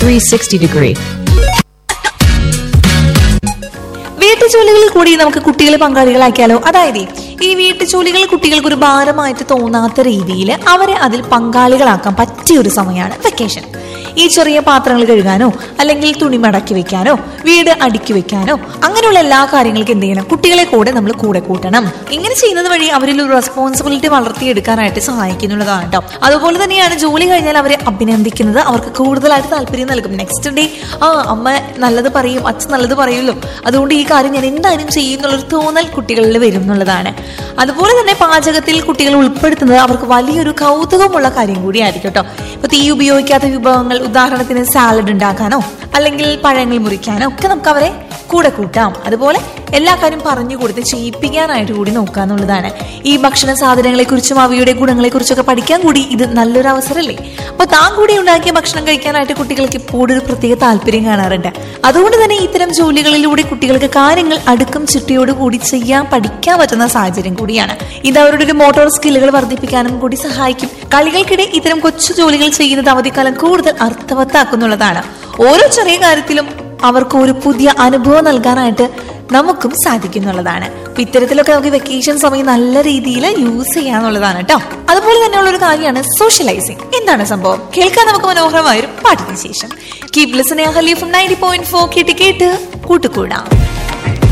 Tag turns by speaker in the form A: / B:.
A: 360 degree.
B: വീട്ടുജോലികളിൽ കൂടി നമുക്ക് കുട്ടികളെ പങ്കാളികളാക്കിയാലോ അതായത് ഈ വീട്ടുജോലികൾ കുട്ടികൾക്ക് ഒരു ഭാരമായിട്ട് തോന്നാത്ത രീതിയിൽ അവരെ അതിൽ പങ്കാളികളാക്കാൻ പറ്റിയ ഒരു സമയമാണ് വെക്കേഷൻ ഈ ചെറിയ പാത്രങ്ങൾ കഴുകാനോ അല്ലെങ്കിൽ തുണി മടക്കി വെക്കാനോ വീട് അടുക്കി വെക്കാനോ അങ്ങനെയുള്ള എല്ലാ കാര്യങ്ങൾക്കും എന്ത് ചെയ്യണം കുട്ടികളെ കൂടെ നമ്മൾ കൂടെ കൂട്ടണം ഇങ്ങനെ ചെയ്യുന്നത് വഴി അവരിൽ ഒരു റെസ്പോൺസിബിലിറ്റി വളർത്തിയെടുക്കാനായിട്ട് സഹായിക്കുന്നുള്ളതാണ് കേട്ടോ അതുപോലെ തന്നെയാണ് ജോലി കഴിഞ്ഞാൽ അവരെ അഭിനന്ദിക്കുന്നത് അവർക്ക് കൂടുതലായിട്ട് താല്പര്യം നൽകും നെക്സ്റ്റ് ഡേ ആ അമ്മ നല്ലത് പറയും അച്ഛൻ നല്ലത് പറയുമല്ലോ അതുകൊണ്ട് ഈ കാര്യം ഞാൻ എന്തായാലും ചെയ്യും എന്നുള്ളൊരു തോന്നൽ കുട്ടികളിൽ വരും എന്നുള്ളതാണ് അതുപോലെ തന്നെ പാചകത്തിൽ കുട്ടികൾ ഉൾപ്പെടുത്തുന്നത് അവർക്ക് വലിയൊരു കൗതുകമുള്ള കാര്യം കൂടിയായിരിക്കും കേട്ടോ ഇപ്പൊ തീ ഉപയോഗിക്കാത്ത വിഭവങ്ങൾ ഉദാഹരണത്തിന് സാലഡ് ഉണ്ടാക്കാനോ അല്ലെങ്കിൽ പഴങ്ങൾ മുറിക്കാനോ ഒക്കെ നമുക്ക് അവരെ കൂടെ കൂട്ടാം അതുപോലെ എല്ലാ കാര്യം പറഞ്ഞു കൊടുത്ത് ചെയ്യിപ്പിക്കാനായിട്ട് കൂടി നോക്കുക എന്നുള്ളതാണ് ഈ ഭക്ഷണ സാധനങ്ങളെ കുറിച്ചും അവയുടെ ഗുണങ്ങളെ കുറിച്ചൊക്കെ പഠിക്കാൻ കൂടി ഇത് നല്ലൊരു അവസരമല്ലേ അപ്പൊ താൻ കൂടി ഉണ്ടാക്കിയ ഭക്ഷണം കഴിക്കാനായിട്ട് കുട്ടികൾക്ക് ഇപ്പോഴും ഒരു പ്രത്യേക താല്പര്യം കാണാറുണ്ട് അതുകൊണ്ട് തന്നെ ഇത്തരം ജോലികളിലൂടെ കുട്ടികൾക്ക് കാര്യങ്ങൾ അടുക്കും ചിട്ടയോട് കൂടി ചെയ്യാൻ പഠിക്കാൻ പറ്റുന്ന സാഹചര്യം കൂടിയാണ് ഇത് അവരുടെ ഒരു മോട്ടോർ സ്കില്ലുകൾ വർദ്ധിപ്പിക്കാനും കൂടി സഹായിക്കും കളികൾക്കിടെ ഇത്തരം കൊച്ചു ജോലികൾ ചെയ്യുന്നത് അവധിക്കാലം കൂടുതൽ അർത്ഥവത്താക്കുന്നുള്ളതാണ് ഓരോ ചെറിയ കാര്യത്തിലും അവർക്ക് ഒരു പുതിയ അനുഭവം നൽകാനായിട്ട് നമുക്കും സാധിക്കുന്നുള്ളതാണ് അപ്പൊ ഇത്തരത്തിലൊക്കെ നമുക്ക് വെക്കേഷൻ സമയം നല്ല രീതിയിൽ യൂസ് ചെയ്യാന്നുള്ളതാണ് കേട്ടോ അതുപോലെ തന്നെയുള്ള ഒരു കാര്യമാണ് സോഷ്യലൈസിങ് എന്താണ് സംഭവം കേൾക്കാൻ നമുക്ക് മനോഹരമായ ഒരു പാട്ടിന് ശേഷം കീപ് ലിസണിംഗ് ഹലി ഫ്രം നയൻറ്റി പോയിന്റ് ഫോർ കേട്ട് കേട്ട് കൂട്ടുകൂടാം